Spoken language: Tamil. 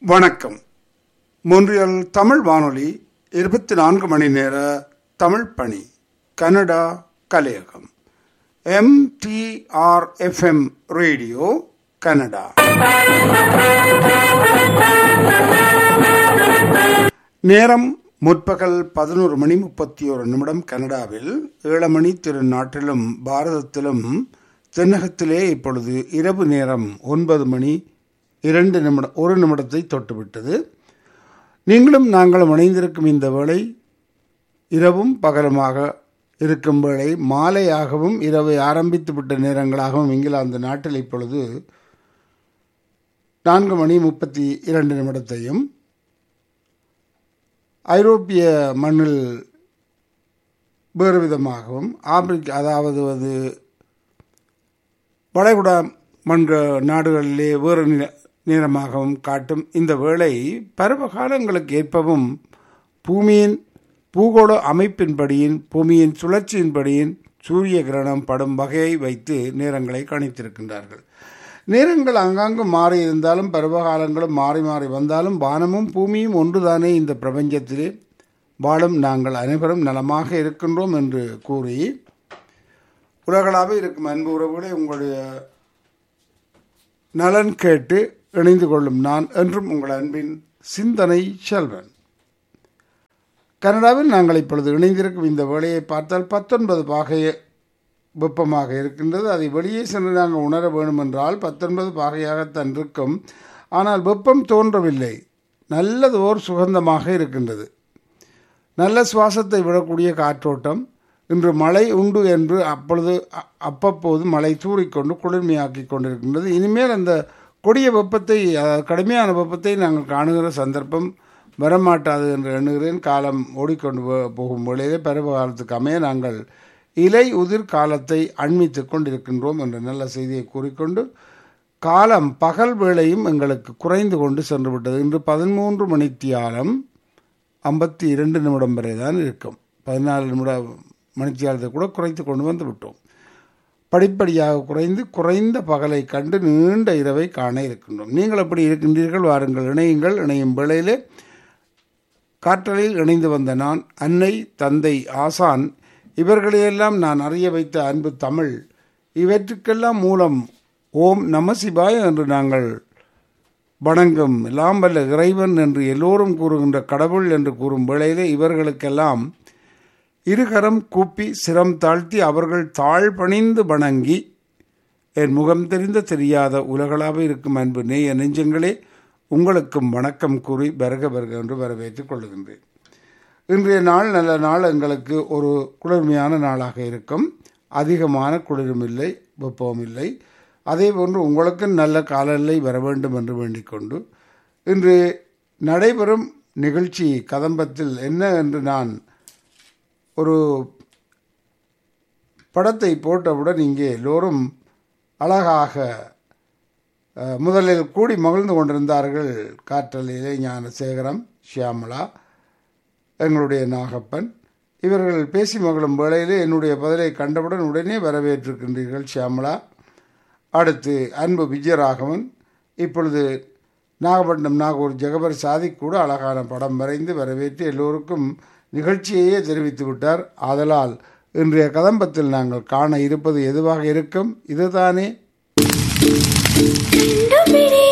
வணக்கம் மொன்றியல் தமிழ் வானொலி இருபத்தி நான்கு மணி நேர தமிழ் பணி கனடா கலையகம் எம்டிஆர் எஃப்எம் ரேடியோ கனடா நேரம் முற்பகல் பதினோரு மணி முப்பத்தி ஒரு நிமிடம் கனடாவில் ஏழு மணி திருநாட்டிலும் பாரதத்திலும் தென்னகத்திலே இப்பொழுது இரவு நேரம் ஒன்பது மணி இரண்டு நிமிடம் ஒரு நிமிடத்தை தொட்டுவிட்டது நீங்களும் நாங்களும் இணைந்திருக்கும் இந்த வேளை இரவும் பகலுமாக இருக்கும் வேளை மாலையாகவும் இரவை ஆரம்பித்து விட்ட நேரங்களாகவும் இங்கிலாந்து நாட்டில் இப்பொழுது நான்கு மணி முப்பத்தி இரண்டு நிமிடத்தையும் ஐரோப்பிய மண்ணில் வேறு விதமாகவும் ஆப்பிரிக்க அதாவது அது வளைகுடா மண்க நாடுகளிலே வேறு நில- நேரமாகவும் காட்டும் இந்த வேளை பருவ காலங்களுக்கு ஏற்பவும் பூமியின் பூகோள அமைப்பின்படியின் பூமியின் சுழற்சியின்படியின் சூரிய கிரகணம் படும் வகையை வைத்து நேரங்களை கணித்திருக்கின்றார்கள் நேரங்கள் அங்கங்கு மாறி இருந்தாலும் பருவகாலங்களும் மாறி மாறி வந்தாலும் வானமும் பூமியும் ஒன்றுதானே இந்த பிரபஞ்சத்திலே வாழும் நாங்கள் அனைவரும் நலமாக இருக்கின்றோம் என்று கூறி உலகளாக இருக்கும் அன்பு உறவுகளை உங்களுடைய நலன் கேட்டு இணைந்து கொள்ளும் நான் என்றும் உங்கள் அன்பின் சிந்தனை செல்வன் கனடாவில் நாங்கள் இப்பொழுது இணைந்திருக்கும் இந்த வேலையை பார்த்தால் பத்தொன்பது பாகை வெப்பமாக இருக்கின்றது அதை வெளியே சென்று நாங்கள் உணர வேண்டும் என்றால் பத்தொன்பது பாகையாகத்தான் இருக்கும் ஆனால் வெப்பம் தோன்றவில்லை நல்லதோர் சுகந்தமாக இருக்கின்றது நல்ல சுவாசத்தை விடக்கூடிய காற்றோட்டம் இன்று மழை உண்டு என்று அப்பொழுது அ- அப்பப்போது மழை தூறிக்கொண்டு குளிர்மையாக்கி கொண்டிருக்கின்றது இனிமேல் அந்த கொடிய வெப்பத்தை அதாவது கடுமையான வெப்பத்தை நாங்கள் காணுகிற சந்தர்ப்பம் வரமாட்டாது என்று எண்ணுகிறேன் காலம் ஓடிக்கொண்டு போ- போகும் வேளையிலே பருவ காலத்துக்கு அமைய நாங்கள் இலை உதிர் காலத்தை அண்மித்துக் கொண்டிருக்கின்றோம் என்ற நல்ல செய்தியை கூறிக்கொண்டு காலம் பகல் வேளையும் எங்களுக்கு குறைந்து கொண்டு சென்று விட்டது இன்று பதிமூன்று மணித்தியாலம் ஐம்பத்தி இரண்டு நிமிடம் வரை தான் இருக்கும் பதினாலு நிமிட மணித்தியாலத்தை கூட குறைத்து கொண்டு வந்து விட்டோம் படிப்படியாக குறைந்து குறைந்த பகலை கண்டு நீண்ட இரவை காண இருக்கின்றோம் நீங்கள் எப்படி இருக்கின்றீர்கள் வாருங்கள் இணையுங்கள் இணையும் வேளையிலே காற்றலில் இணைந்து வந்த நான் அன்னை தந்தை ஆசான் இவர்களையெல்லாம் நான் அறிய வைத்த அன்பு தமிழ் இவற்றுக்கெல்லாம் மூலம் ஓம் நம சிவாய என்று நாங்கள் வணங்கும் எல்லாம் வல்ல இறைவன் என்று எல்லோரும் கூறுகின்ற கடவுள் என்று கூறும் வேளையிலே இவர்களுக்கெல்லாம் இருகரம் கூப்பி சிரம் தாழ்த்தி அவர்கள் தாழ் பணிந்து வணங்கி என் முகம் தெரிந்த தெரியாத உலகளாக இருக்கும் அன்பு நேய நெஞ்சங்களே உங்களுக்கும் வணக்கம் கூறி வருக வருக என்று வரவேற்றுக் கொள்கின்றேன் இன்றைய நாள் நல்ல நாள் எங்களுக்கு ஒரு குளிர்மையான நாளாக இருக்கும் அதிகமான குளிரும் இல்லை வெப்பமும் இல்லை அதே போன்று உங்களுக்கும் நல்ல காலநிலை வர வேண்டும் என்று வேண்டிக் கொண்டு இன்று நடைபெறும் நிகழ்ச்சி கதம்பத்தில் என்ன என்று நான் ஒரு படத்தை போட்டவுடன் இங்கே எல்லோரும் அழகாக அஹ், முதலில் கூடி மகிழ்ந்து கொண்டிருந்தார்கள் காற்றலையிலே ஞானசேகரம் ஷியாமலா எங்களுடைய நாகப்பன் இவர்கள் பேசி மகளும் வேளையிலே என்னுடைய பதிலை கண்டவுடன் உடனே வரவேற்றிருக்கின்றீர்கள் ஷியாமலா அடுத்து அன்பு விஜயராகவன் இப்பொழுது நாகப்பட்டினம் நாகூர் ஜெகபர் சாதிக் கூட அழகான படம் வரைந்து வரவேற்று எல்லோருக்கும் நிகழ்ச்சியையே தெரிவித்து விட்டார் ஆதலால் இன்றைய கதம்பத்தில் நாங்கள் காண இருப்பது எதுவாக இருக்கும் இதுதானே கண்டுபிடி